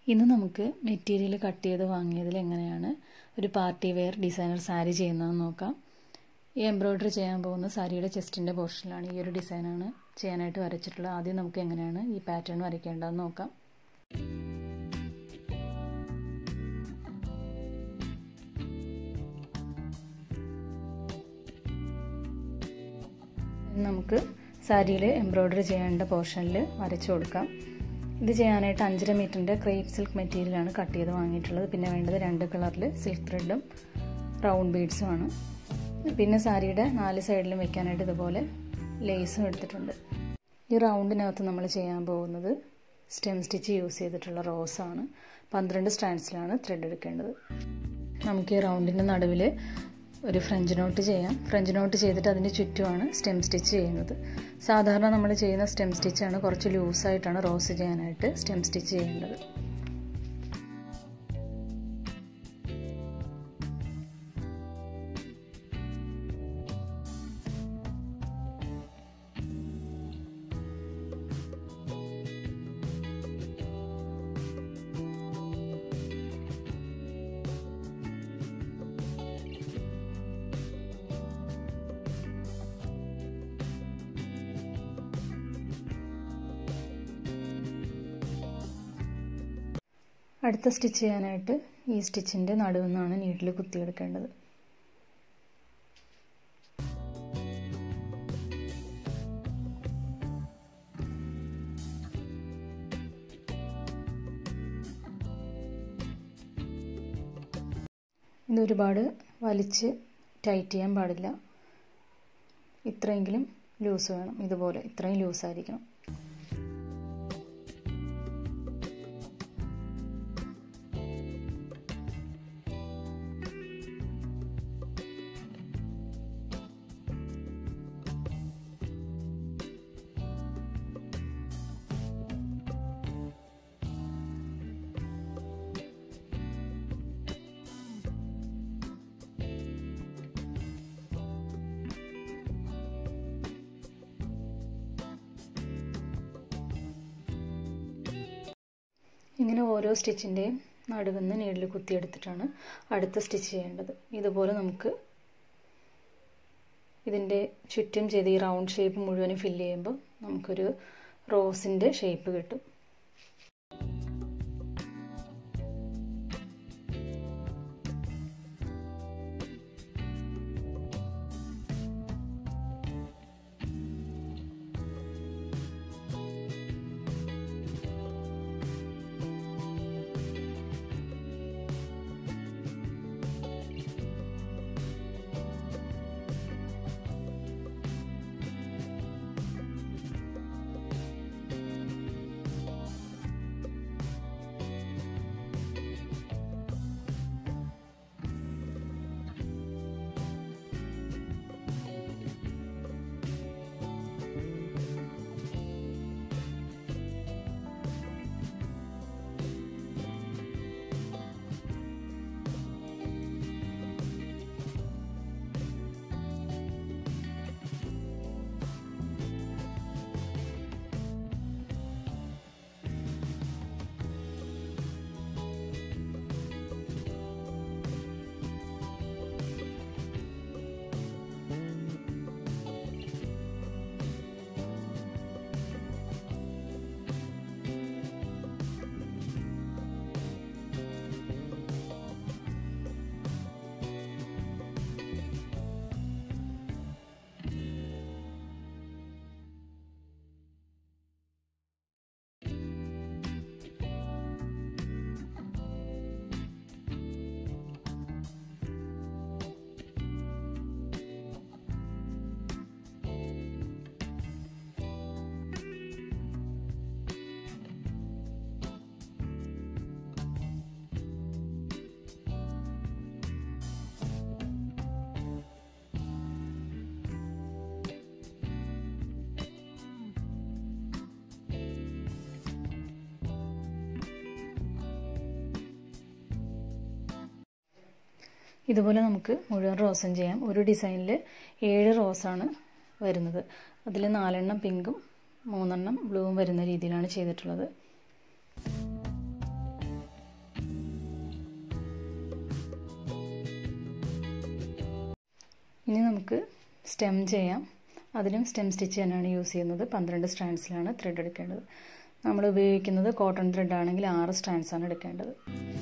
ഇന്ന് നമുക്ക് material cut ചെയ്ത് വാങ്ങിയതിൽ എങ്ങനെയാണ് ഒരു പാർട്ടി വെയർ ഡിസൈനർ സാരി ചെയ്യുന്നതെന്ന് നോക്കാം ഈ എംബ്രോയ്ഡറി ചെയ്യാൻ പോകുന്ന സാരിയുടെ ചെസ്റ്റിൻ്റെ പോർഷനിലാണ് ഈ ഒരു ഡിസൈനാണ് ചെയ്യാനായിട്ട് വരച്ചിട്ടുള്ളത് ആദ്യം നമുക്ക് എങ്ങനെയാണ് ഈ പാറ്റേൺ വരയ്ക്കേണ്ടതെന്ന് നോക്കാം നമുക്ക് സാരിയിൽ എംബ്രോയ്ഡറി ചെയ്യേണ്ട പോർഷനിൽ വരച്ചു കൊടുക്കാം ഇത് ചെയ്യാനായിട്ട് അഞ്ചര മീറ്ററിൻ്റെ ക്രേപ്പ് സിൽക്ക് മെറ്റീരിയലാണ് കട്ട് ചെയ്ത് വാങ്ങിയിട്ടുള്ളത് പിന്നെ വേണ്ടത് രണ്ട് കളറിൽ സിൽക്ക് ത്രെഡും റൗണ്ട് ബീഡ്സുമാണ് പിന്നെ സാരിയുടെ നാല് സൈഡിലും വെക്കാനായിട്ട് ഇതുപോലെ ലേസും എടുത്തിട്ടുണ്ട് ഈ റൗണ്ടിനകത്ത് നമ്മൾ ചെയ്യാൻ പോകുന്നത് സ്റ്റെം സ്റ്റിച്ച് യൂസ് ചെയ്തിട്ടുള്ള റോസാണ് പന്ത്രണ്ട് സ്റ്റാൻഡ്സിലാണ് ത്രെഡ് എടുക്കേണ്ടത് നമുക്ക് ഈ റൗണ്ടിൻ്റെ നടുവിൽ ഒരു ഫ്രഞ്ച് നോട്ട് ചെയ്യാം ഫ്രഞ്ച് നോട്ട് ചെയ്തിട്ട് അതിന് ചുറ്റുമാണ് സ്റ്റെം സ്റ്റിച്ച് ചെയ്യുന്നത് സാധാരണ നമ്മൾ ചെയ്യുന്ന സ്റ്റെം സ്റ്റിച്ചാണ് കുറച്ച് ലൂസായിട്ടാണ് റോസ് ചെയ്യാനായിട്ട് സ്റ്റെം സ്റ്റിച്ച് ചെയ്യേണ്ടത് അടുത്ത സ്റ്റിച്ച് ചെയ്യാനായിട്ട് ഈ സ്റ്റിച്ചിൻ്റെ നടുവിൽ നിന്നാണ് നീഡിൽ കുത്തിയെടുക്കേണ്ടത് ഇത് ഒരുപാട് വലിച്ച് ടൈറ്റ് ചെയ്യാൻ പാടില്ല ഇത്രയെങ്കിലും ലൂസ് വേണം ഇതുപോലെ ഇത്രയും ലൂസായിരിക്കണം ഇങ്ങനെ ഓരോ സ്റ്റിച്ചിൻ്റെയും നടുവെന്ന് നീഡിൽ കുത്തിയെടുത്തിട്ടാണ് അടുത്ത സ്റ്റിച്ച് ചെയ്യേണ്ടത് ഇതുപോലെ നമുക്ക് ഇതിൻ്റെ ചുറ്റും ചെയ്ത് ഈ റൗണ്ട് ഷേപ്പ് മുഴുവനും ഫില്ല് ചെയ്യുമ്പോൾ നമുക്കൊരു റോസിൻ്റെ ഷേപ്പ് കിട്ടും ഇതുപോലെ നമുക്ക് മുഴുവൻ റോസും ചെയ്യാം ഒരു ഡിസൈനിൽ ഏഴ് റോസാണ് വരുന്നത് അതിൽ നാലെണ്ണം പിങ്കും മൂന്നെണ്ണം ബ്ലൂവും വരുന്ന രീതിയിലാണ് ചെയ്തിട്ടുള്ളത് ഇനി നമുക്ക് സ്റ്റെം ചെയ്യാം അതിനും സ്റ്റെം സ്റ്റിച്ച് തന്നെയാണ് യൂസ് ചെയ്യുന്നത് പന്ത്രണ്ട് സ്റ്റാൻഡ്സിലാണ് ത്രെഡ് എടുക്കേണ്ടത് നമ്മൾ ഉപയോഗിക്കുന്നത് കോട്ടൺ ത്രെഡ് ആണെങ്കിൽ ആറ് സ്റ്റാൻഡ്സാണ് എടുക്കേണ്ടത്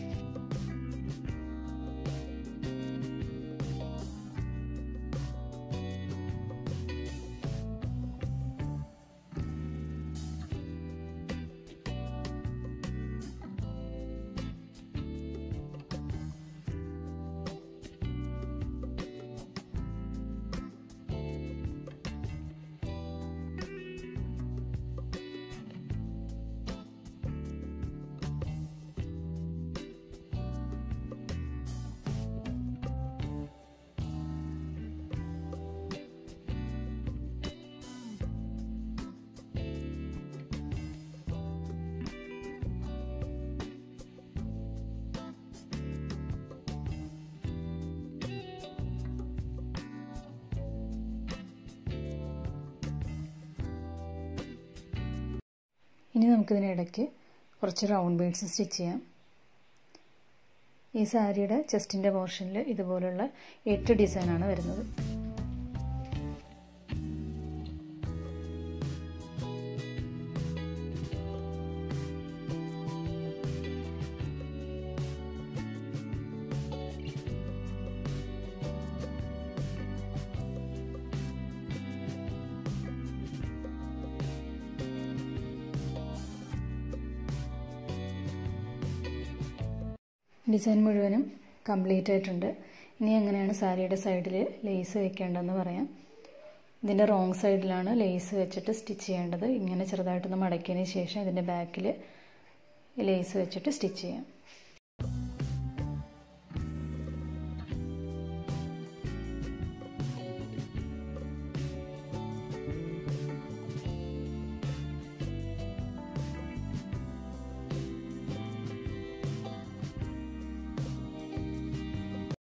ഇനി നമുക്കിതിനിടയ്ക്ക് കുറച്ച് റൗണ്ട് ബീഡ്സ് സ്റ്റിച്ച് ചെയ്യാം ഈ സാരിയുടെ ചെസ്റ്റിൻ്റെ പോർഷനിൽ ഇതുപോലുള്ള എട്ട് ഡിസൈനാണ് വരുന്നത് ഡിസൈൻ മുഴുവനും കംപ്ലീറ്റ് ആയിട്ടുണ്ട് ഇനി എങ്ങനെയാണ് സാരിയുടെ സൈഡിൽ ലേസ് വെക്കേണ്ടതെന്ന് പറയാം ഇതിൻ്റെ റോങ് സൈഡിലാണ് ലേസ് വെച്ചിട്ട് സ്റ്റിച്ച് ചെയ്യേണ്ടത് ഇങ്ങനെ ചെറുതായിട്ടൊന്ന് മടക്കിയതിന് ശേഷം ഇതിൻ്റെ ബാക്കിൽ ലേസ് വെച്ചിട്ട് സ്റ്റിച്ച് ചെയ്യാം